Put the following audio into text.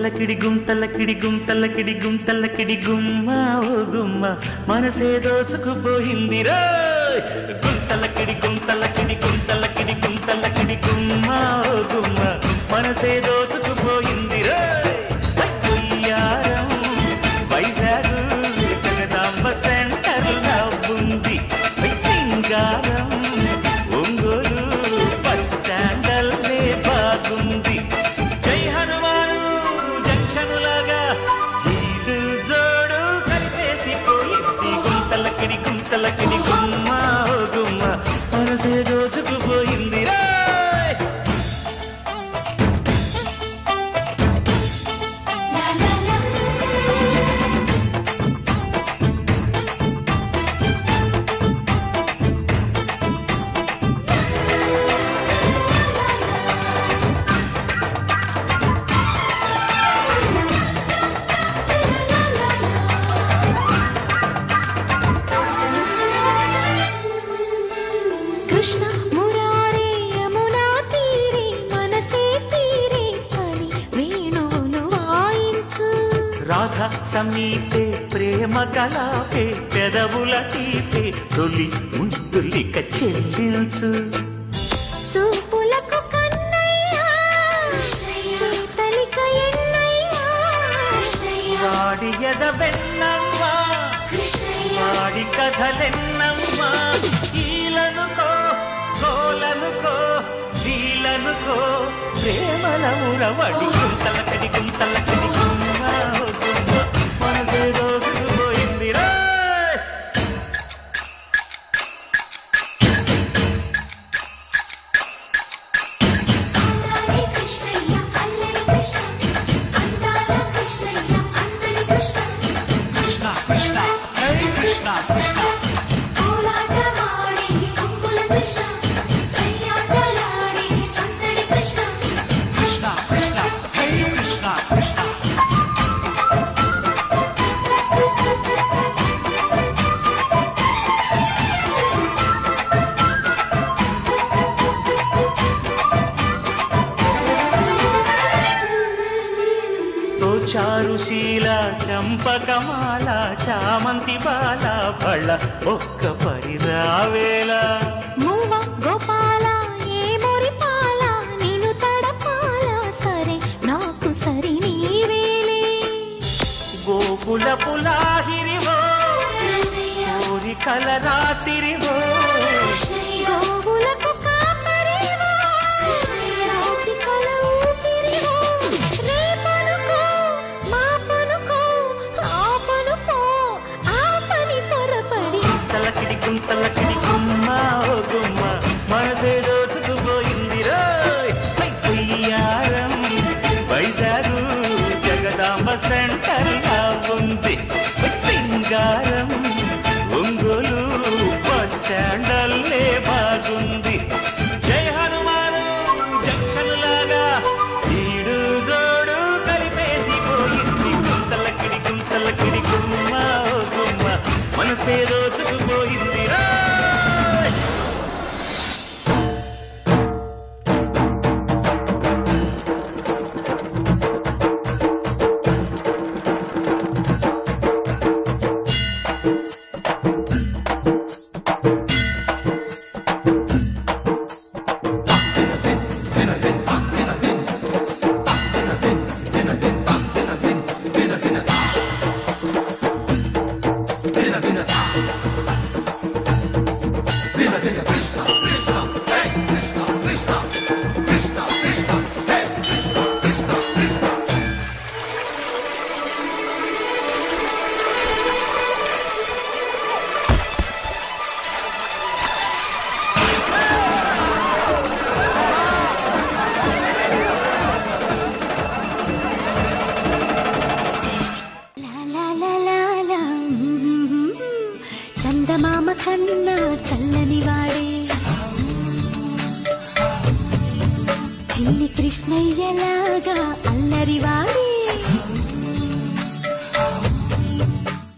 గుంతలకిడి గుంతలకిడి గుంతలకిడి గుంతలకిడి గుమ్మ ఓ గుమ్మ మనసే దోచుకుపోయింది రోయ్ గుంతలకిడి గుంతలకిడి గుంతలకిడి గుంతలకిడి గుమ్మ ఓ గుమ్మ మనసే దోచుకుపోయింది రోయ్ అయ్యారం వైజాగ్ జగదాంబ సెంటర్ ఉంది సింగారం ఒంగోలు బస్ స్టాండల్లే బాగుంది జై హనుమాను జంక్షనులాగా ఈడు జోడు కలిపేసిపోయింది గుంతలకిడి గుంతలకిడి గుమ్మ ఓ గుమ్మ మనసే దోచుకుపోయింది Roy La la la. Krishna మురారే Yamuna తీరే మనసే తీరే చలి వేణువులు వాయించు రాధ సమీపే ప్రేమ కలాపే పెదవుల తీపే తొలి ముద్దులిక చెల్లించు చూపులకు కన్నయ్య చేతలిక ఎన్నయ్య వాడి ఎదవెన్నమ్మా వాడి కథలెన్నమ్మా ఈలనుకో గోలనుకో వీలనుకో ప్రేమల ఉరవడి గుంతలకడి గుంతలకడి గుమ్మ ఓ గుమ్మ మనసే రోజుకు పోయింది రా అందాలే కృష్ణయ్య అల్లరి కృష్ణ అందాల కృష్ణయ్య అందరి కృష్ణ కృష్ణ కృష్ణ హే కృష్ణ కృష్ణ కోలాటమాడే కొంగుల కృష్ణ సయ్యాటలాడే సందడి కృష్ణ కృష్ణ కృష్ణ హే కృష్ణ కృష్ణ తో చారుశీల చంపకమాల చామంతి బాల బళ్ళ ఒక్క పరిరావేళ మూవ గోపాల ఏ మురిపాల నిన్ను తడపాల సరే నాకు సరి నీవేలే గోకుల పులాహిరివో కోరికల రాతిరివో గోవులకు కాపరివో గోపికల ఊపిరివో రేపనుకో మాపనుకో ఆపనుకో ఆపని పొరపడి గుంతలకిడి గుంతలకిడి గుమ్మ ఓ గుమ్మ మనసే దోచుకుపోయింది రోయ్ హై, ఉయ్యారం వైజాగు జగదాంబ సెంటర్ ఉంది హై, సింగారం ఒంగోలు బస్ స్టాండల్లే బాగుంది జై హనుమాను జంక్షనులాగా ఈడు జోడు కలిపేసిపోయింది గుంతలకిడి గుంతలకిడి గుమ్మ ఓ గుమ్మ మనసే దోచుకుపోయింది రాయ్ లా లా లా లా లా, మ్మ్. చందమామ కన్నా చల్లని వాడే చిన్ని కృష్ణయ్యలాగా అల్లరి వాడే